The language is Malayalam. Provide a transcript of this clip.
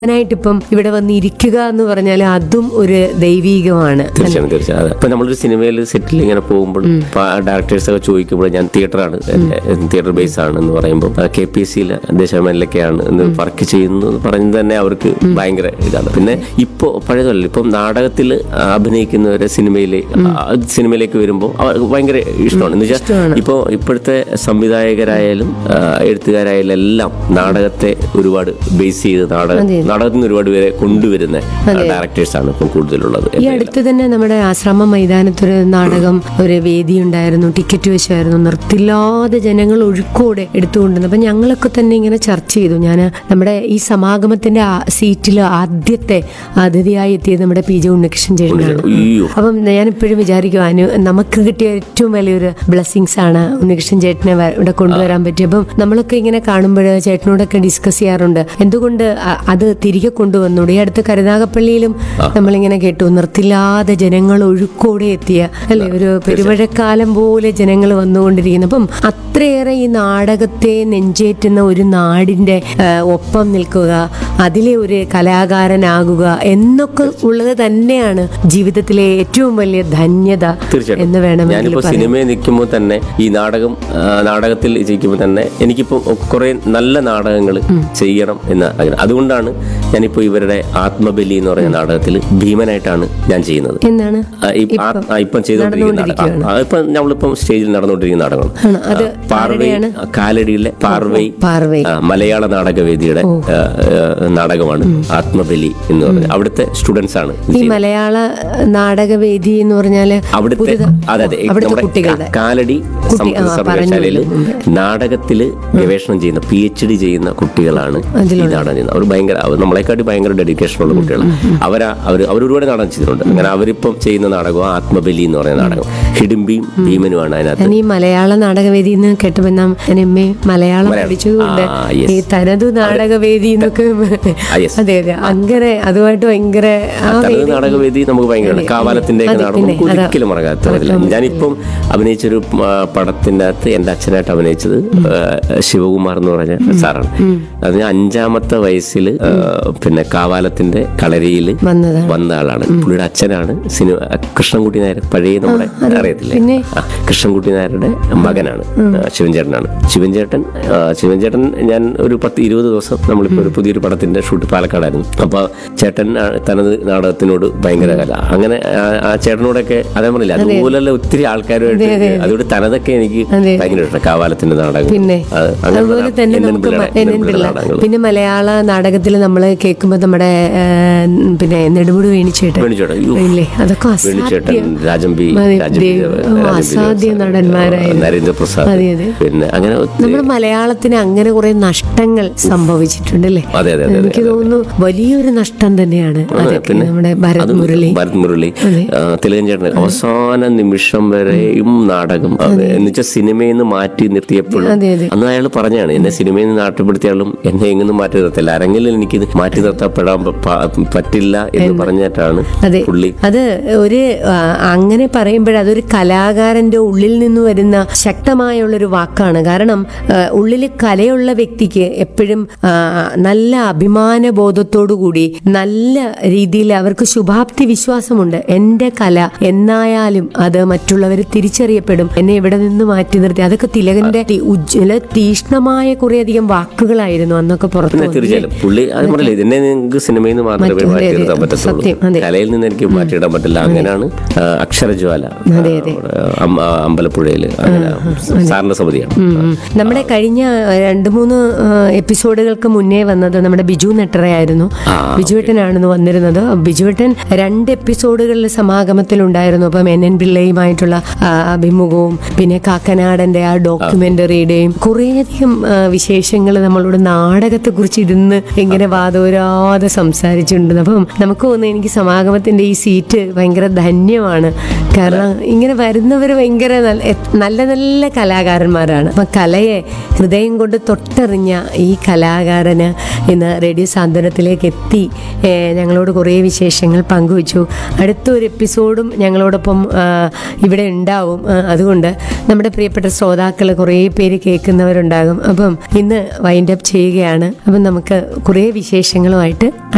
ായിട്ടിപ്പം ഇവിടെ വന്നിരിക്കുക എന്ന് പറഞ്ഞാൽ അതും ഒരു ദൈവീകമാണ് തീർച്ചയായും തീർച്ചയായും അതെ ഇപ്പൊ നമ്മളൊരു സിനിമയിൽ സെറ്റിൽ ഇങ്ങനെ പോകുമ്പോൾ ഡയറക്ടേഴ്സ് ഒക്കെ ചോദിക്കുമ്പോൾ ഞാൻ തിയേറ്ററാണ് എന്റെ തിയേറ്റർ ബേസ് ആണ് എന്ന് പറയുമ്പോൾ കെ പി എസ് സിയിലെ ദേശമല്ലൊക്കെയാണ് എന്ന് വർക്ക് ചെയ്യുന്നു എന്ന് പറഞ്ഞ് തന്നെ അവർക്ക് ഭയങ്കര ഇതാണ് പിന്നെ ഇപ്പോ പഴയതല്ല ഇപ്പം നാടകത്തിൽ അഭിനയിക്കുന്നവരെ സിനിമയിൽ സിനിമയിലേക്ക് വരുമ്പോൾ അവർക്ക് ഭയങ്കര ഇഷ്ടമാണ് എന്ന് വെച്ചാൽ ഇപ്പോൾ ഇപ്പോഴത്തെ സംവിധായകരായാലും ആ, എഴുത്തുകാരായാലും എല്ലാം നാടകത്തെ ഒരുപാട് ബേസ് ചെയ്ത് നാടകം നാടകത്തിൽ നിന്ന് ഒരുപാട് പേരെ കൊണ്ടുവരുന്ന ഡയറക്ടേഴ്സ് ആണ് ഇപ്പം കൂടുതലുള്ളത് ഈ അടുത്ത് തന്നെ നമ്മുടെ ആശ്രമ മൈതാനത്തൊരു നാടകം ഒരു വേദി ഉണ്ടായിരുന്നു ടിക്കറ്റ് വെച്ചായിരുന്നു നിർത്തില്ലാതെ ജനങ്ങൾ ഒഴുക്കോടെ എടുത്തുകൊണ്ടിരുന്നു അപ്പൊ ഞങ്ങളൊക്കെ തന്നെ ഇങ്ങനെ ചർച്ച ചെയ്തു ഞാൻ നമ്മുടെ ഈ സമാഗമത്തിന്റെ സീറ്റിൽ ആദ്യത്തെ അതിഥിയായി എത്തിയത് നമ്മുടെ പി ജെ ഉണ്ണികൃഷ്ണൻ ചേട്ടനാണ് അയ്യോ അപ്പം ഞാൻ ഇപ്പോഴും വിചാരിക്കും അനു നമുക്ക് കിട്ടിയ ഏറ്റവും വലിയൊരു ബ്ലെസ്സിങ്സ് ആണ് ഉണ്ണികൃഷ്ണൻ ചേട്ടനെ വ- ഇവിടെ കൊണ്ടുവരാൻ പറ്റി അപ്പം നമ്മളൊക്കെ ഇങ്ങനെ കാണുമ്പോൾ ചേട്ടനോടൊക്കെ ഡിസ്കസ് ചെയ്യാറുണ്ട് എന്തുകൊണ്ട് അ- അത് തിരികെ കൊണ്ടുവന്നൂടെ ഈ അടുത്ത് കരുനാഗപ്പള്ളിയിലും നമ്മളിങ്ങനെ കേട്ടു നിർത്തില്ലാതെ ജനങ്ങൾ ഒഴുക്കോടെ എത്തിയ അല്ലെ ഒരു പെരുമഴക്കാലം പോലെ ജനങ്ങൾ വന്നുകൊണ്ടിരിക്കുന്നു അപ്പം അത്രയേറെ ഈ നാടകത്തെ നെഞ്ചേറ്റുന്ന ഒരു നാടിന്റെ ആ, ഒപ്പം നിൽക്കുക അതിലെ ഒരു കലാകാരനാകുക എന്നൊക്കെ ഉള്ളത് തന്നെയാണ് ജീവിതത്തിലെ ഏറ്റവും വലിയ ധന്യത തീർച്ചയായിട്ടും എന്ന് വേണമെങ്കിൽ ഞാനിപ്പോ പറയാം സിനിമയിൽ നിൽക്കുമ്പോൾ തന്നെ ഈ നാടകം ആ, നാടകത്തിൽ ജയിക്കുമ്പോൾ തന്നെ എനിക്കിപ്പോ കുറെ നല്ല നാടകങ്ങൾ ചെയ്യണം എന്ന് ആഗ്രഹം അതുകൊണ്ടാണ് ഞാനിപ്പോ ഇവരുടെ ആത്മബലി എന്ന് പറയുന്ന നാടകത്തിൽ ഭീമനായിട്ടാണ് ഞാൻ ചെയ്യുന്നത് എന്നാണ് ആ, ഈ ആ- ആ, ഇപ്പം ചെയ്തുകൊണ്ടിരിക്കുന്ന നാടകം ആ, ഇപ്പം നമ്മളിപ്പം സ്റ്റേജിൽ നടന്നുകൊണ്ടിരിക്കുന്ന നാടകമാണ് ആണ്. അത് ആ, പാർവൈ ആ, കാലടിയിലെ പാർവൈ പാർവൈ ആ, മലയാള നാടകവേദിയുടെ ആ, ആ, നാടകമാണ് ആത്മബലി എന്ന് പറയുന്നത് അവിടുത്തെ സ്റ്റുഡൻസ് ആണ് ഇത് ഈ മലയാള നാടകവേദി എന്ന് പറഞ്ഞാല് അവിടുത്തെ അതെ അതെ അവിടുത്തെ നമ്മുടെ കുട്ടികളുടെ ക- കാലടി സംസ്കൃത സർവകലാശാലയില് നാടകത്തില് ഗവേഷണം ചെയ്യുന്ന പി എച്ച് ഡി ചെയ്യുന്ന കുട്ടികളാണ് ഈ നാടകം ചെയ്യുന്നത് അവർ ഭയങ്കര അവർ നമ്മളെക്കാട്ടി ഭയങ്കര ഡെഡിക്കേഷൻ ഉള്ള കുട്ടികളാണ് അവരാ അവർ അവർ ഒരുപാട് നാടകം ചെയ്തിട്ടുണ്ട് അങ്ങനെ അവരിപ്പം ചെയ്യുന്ന നാടകം ആത്മബലി എന്ന് പറയുന്ന നാടകം ഹിഡിംബിയും ഭീമനുമാണ് അതിനകത്ത് ഞാൻ ഈ മലയാള നാടകവേദി എന്ന് കേട്ടപ്പോ നാം ഞാൻ എം എ മലയാളം പഠിച്ചതുകൊണ്ട് ആ, yes. ഈ തനതു നാടകവേദി എന്നൊക്കെ ആ, yes. അതെ അതെ അങ്ങനെ അതുമായിട്ട് ഭയങ്കര ആ തനത് നാടകവേദി നമുക്ക് ഭയങ്കര കാവാലത്തിന്റെ ഒക്കെ നാടകം നമുക്ക് ഒരിക്കലും മറക്കാത്ത പറ്റില്ല ഞാനിപ്പം അഭിനയിച്ചൊരു ആ, പടത്തിന്റെ അകത്ത് എന്റെ അച്ഛനായിട്ട് അഭിനയിച്ചത് ആ, ശിവകുമാർ എന്ന് പറഞ്ഞ സാറാണ് അത് ഞാൻ അഞ്ചാമത്തെ വയസ്സിൽ പിന്നെ കാവാലത്തിന്റെ കളരിയിൽ വന്നതാണ് വന്ന ആളാണ് പുള്ളിയുടെ അച്ഛനാണ് സിനിമ കൃഷ്ണൻകുട്ടി നായർ പഴയ നമ്മുടെ അറിയത്തില്ലേ പിന്നെ? ആ, കൃഷ്ണൻകുട്ടി നായരുടെ മകനാണ് ആ, ശിവൻചേട്ടനാണ് ശിവൻചേട്ടൻ ആ, ശിവൻചേട്ടൻ ഞാൻ ഒരു പത്ത് ഇരുപത് ദിവസം നമ്മളിപ്പോ ഒരു പുതിയൊരു പടത്തിന്റെ ഷൂട്ട് പാലക്കാടായിരുന്നു അപ്പൊ ചേട്ടൻ ആ, തനത് നാടകത്തിനോട് ഭയങ്കര കല അങ്ങനെ ആ- ആ ചേട്ടനോടൊക്കെ അതേ പറഞ്ഞില്ല അതുപോലുള്ള ഒത്തിരി ആൾക്കാരുമായിട്ട് അതുകൊണ്ട് തനതൊക്കെ എനിക്ക് അതെ. ഭയങ്കര ഇഷ്ടം കാവാലത്തിന്റെ നാടകം പിന്നെ അത് അങ്ങനെ അതുപോലെ തന്നെ എൻ എൻ നമുക്ക് പിള്ളയുടെ- മ- N N N N Pillai പിള്ളയുടെ നാടകങ്ങൾ പിന്നെ മലയാള നാടകത്തിൽ നമ്മൾ കേൾക്കുമ്പോൾ നമ്മുടെ ആ, പിന്നെ നെടുമുടി വേണിച്ചേട്ടൻ വേണിച്ചേട്ടൻ യ്യോ. ഇല്ലേ അതൊക്കെ വേണിച്ചേട്ടൻ അസാധ്യം രാജംബി അതെ, രാജംബി ദേവ്. ദേവ്, ഓ, രാജംബി അസാധ്യ ദേവ്, നടന്മാരായിരുന്നു. നരേന്ദ്രപ്രസാദ് അതെ, അതെ. പിന്നെ അങ്ങനെ ഒത്തിരി- നമ്മുടെ മലയാളത്തിന് അങ്ങനെ കുറെ നഷ്ടങ്ങൾ സംഭവിച്ചിട്ടുണ്ട് അല്ലേ അതെ അതെ അതെ എനിക്ക് തോന്നുന്നു വലിയൊരു നഷ്ടം തന്നെയാണ് അതെ പിന്നെ നമ്മുടെ ഭരത് അത് മുരളി ഭരത് മുരളി അതെ. ആ, തിലകൻ ചേട്ടൻ അവസാന നിമിഷം വരെയും നാടകം എന്നുവെച്ചാൽ സിനിമയിൽ നിന്ന് മാറ്റി നിർത്തിയപ്പോഴും അതെ അതെ അന്ന് അയാൾ പറഞ്ഞാണ് എന്നെ സിനിമയിൽ നിന്ന് നാട്ടിൽപ്പെടുത്തിയാലും എന്നെ എങ്ങും മാറ്റി നിർത്തില്ല ആരെങ്കിലും എനിക്ക് ഇത് മാറ്റി നിർത്തപ്പെടാൻ പ- പ- പറ്റില്ല എന്ന് പറഞ്ഞിട്ടാണ് അതെ പുള്ളി അത് ഒരു ആ, അങ്ങനെ പറയുമ്പോൾ അതൊരു കലാകാരന്റെ ഉള്ളിൽ നിന്ന് വരുന്ന ശക്തമായുള്ളൊരു വാക്കാണ് കാരണം ആ, ഉള്ളിൽ കലയുള്ള വ്യക്തിക്ക് എപ്പോഴും ആ, നല്ല അഭിമാന ബോധത്തോടു കൂടി നല്ല രീതിയിൽ അവർക്ക് ശുഭാപ്തി വിശ്വാസമുണ്ട് എന്റെ കല എന്നായാലും അത് മറ്റുള്ളവർ തിരിച്ചറിയപ്പെടും എന്നെ ഇവിടെ നിന്ന് മാറ്റി നിർത്തി അതൊക്കെ തിലകന്റെ തി- ഉജ്ജ്വല തീഷ്ണമായ കുറേയധികം വാക്കുകളായിരുന്നു അന്നൊക്കെ പുറത്തു പിന്നെ വന്നത്. തീർച്ചയായും പുള്ളി അത് പറഞ്ഞില്ലേ എന്നെ നിങ്ങൾക്ക് സിനിമയിൽ നിന്ന് മാത്രമേ അതെ, മാറ്റി അതെ. നിർത്താൻ പറ്റത്തുള്ളൂ സത്യം, അതെ. കലയിൽ നിന്ന് എനിക്ക് മാറ്റിയിടാൻ പറ്റില്ല അങ്ങനെയാണ് ആ, അക്ഷരജ്വാല അതെ, അതെ. ആ, അമ്പ- അമ്പലപ്പുഴയിൽ അങ്ങനെ സാറിന്റെ സമിതിയാണ് ഉം, ഉം. നമ്മുടെ കഴിഞ്ഞ രണ്ട് മൂന്ന് ആ, എപ്പിസോഡുകൾക്ക് മുന്നേ വന്നത് നമ്മുടെ ബിജു നെട്ടറയായിരുന്നു ആ, ബിജുവേട്ടനാണെന്ന് വന്നിരുന്നത് ബിജുവേട്ടൻ രണ്ട് എപ്പിസോഡുകളിൽ സമാഗമത്തിലുണ്ടായിരുന്നു അപ്പം എൻ എൻ പിള്ളയുമായിട്ടുള്ള ആ, അഭിമുഖവും പിന്നെ കാക്കനാടന്റെ ആ ഡോക്യുമെന്ററിയുടെയും കുറേയധികം വിശേഷങ്ങൾ നമ്മളോട് നാടകത്തെ കുറിച്ച് ഇരുന്ന് ഇങ്ങനെ വാദോരാതെ സംസാരിച്ചിട്ടുണ്ട് അപ്പം നമുക്ക് തോന്നുന്നു എനിക്ക് സമാഗമത്തിന്റെ ഈ സീറ്റ് ഭയങ്കര ധന്യമാണ് കാരണം ഇങ്ങനെ വരുന്നവർ ഭയങ്കര നല്ല എ- നല്ല നല്ല കലാകാരന്മാരാണ് അപ്പം കലയെ ഹൃദയം കൊണ്ട് തൊട്ടറിഞ്ഞ ഈ കലാകാരന് ഇന്ന് റേഡിയോ സാന്ത്വനത്തിലേക്ക് എത്തി ഏ, ഞങ്ങളോട് കുറേ വിശേഷങ്ങൾ പങ്കുവച്ചു അടുത്തൊരു എപ്പിസോഡും ഞങ്ങളോടൊപ്പം ആ, ഇവിടെ ഉണ്ടാവും ആ, അതുകൊണ്ട് നമ്മുടെ പ്രിയപ്പെട്ട ശ്രോതാക്കൾ കുറേ പേര് കേൾക്കുന്നവരുണ്ടാകും അപ്പം ഇന്ന് വൈൻഡ് അപ്പ് ചെയ്യുകയാണ് അപ്പം നമുക്ക് കുറേ വിശേഷങ്ങളുമായിട്ട്